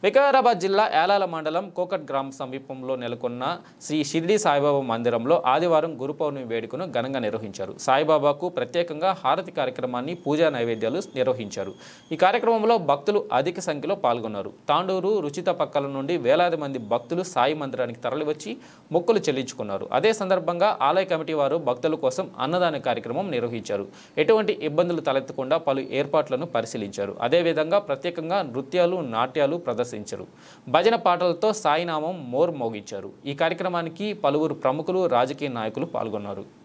వికారాబాద్ జిల్లా యాలాల మండలం కోకట్ గ్రామ సమీపంలో నెలకొన్న శ్రీ షిర్డి సాయిబాబా మందిరంలో ఆదివారం గురు పౌర్ణమి వేడుకను ఘనంగా నిర్వహించారు సాయిబాబాకు ప్రత్యేకంగా హారతి కార్యక్రమాన్ని పూజా నైవేద్యాలు నిర్వహించారు ఈ కార్యక్రమంలో భక్తులు అధిక సంఖ్యలో పాల్గొన్నారు తాండూరు రుచిత పక్కల నుండి వేలాది మంది భక్తులు సాయి మందిరానికి తరలివచ్చి మొక్కులు చెల్లించుకున్నారు అదే సందర్భంగా ఆలయ కమిటీ వారు భక్తుల కోసం అన్నదాన కార్యక్రమం నిర్వహించారు ఎటువంటి ఇబ్బందులు తలెత్తకుండా పలు ఏర్పాట్లను పరిశీలించారు అదేవిధంగా ప్రత్యేకంగా నృత్యాలు నాట్యాలు ప్రదర్శించారు భజన పాటలతో సాయినామం మోర్ మోగించారు ఈ కార్యక్రమానికి పలువురు ప్రముఖులు రాజకీయ నాయకులు పాల్గొన్నారు